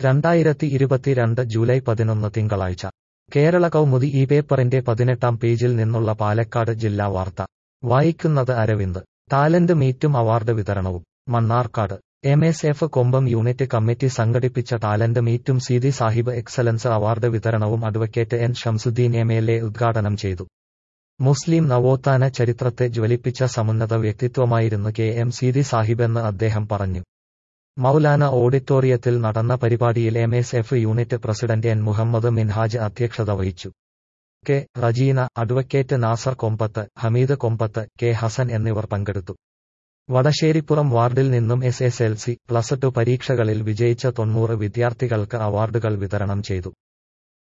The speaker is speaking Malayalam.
രണ്ടായിരത്തി ഇരുപത്തിരണ്ട് ജൂലൈ പതിനൊന്ന് തിങ്കളാഴ്ച കേരള കൗമുദി ഈ പേപ്പറിന്റെ പതിനെട്ടാം പേജിൽ നിന്നുള്ള പാലക്കാട് ജില്ലാ വാർത്ത വായിക്കുന്നത് അരവിന്ദ് ടാലന്റ് മീറ്റും അവാർഡ് വിതരണവും Mannarkkad M S F Kombam unit committee സംഘടിപ്പിച്ച ടാലന്റ് മീറ്റും സീതി സാഹിബ് എക്സലൻസ് അവാർഡ് വിതരണവും advocate N Shamsuddin M L A ഉദ്ഘാടനം ചെയ്തു മുസ്ലിം നവോത്ഥാന ചരിത്രത്തെ ജ്വലിപ്പിച്ച സമുന്നത വ്യക്തിത്വമായിരുന്നു കെ എം സീതി സാഹിബെന്ന് അദ്ദേഹം പറഞ്ഞു മൗലാന ഓഡിറ്റോറിയത്തിൽ നടന്ന പരിപാടിയിൽ M S F unit president N Muhammad Minhaj അധ്യക്ഷത വഹിച്ചു K Rajeena advocate Nasar Kombath Hameed Kombath K Hasan എന്നിവർ പങ്കെടുത്തു വടശ്ശേരിപ്പുറം വാർഡിൽ നിന്നും S S L C plus two പരീക്ഷകളിൽ വിജയിച്ച തൊണ്ണൂറ് വിദ്യാർത്ഥികൾക്ക് അവാർഡുകൾ വിതരണം ചെയ്തു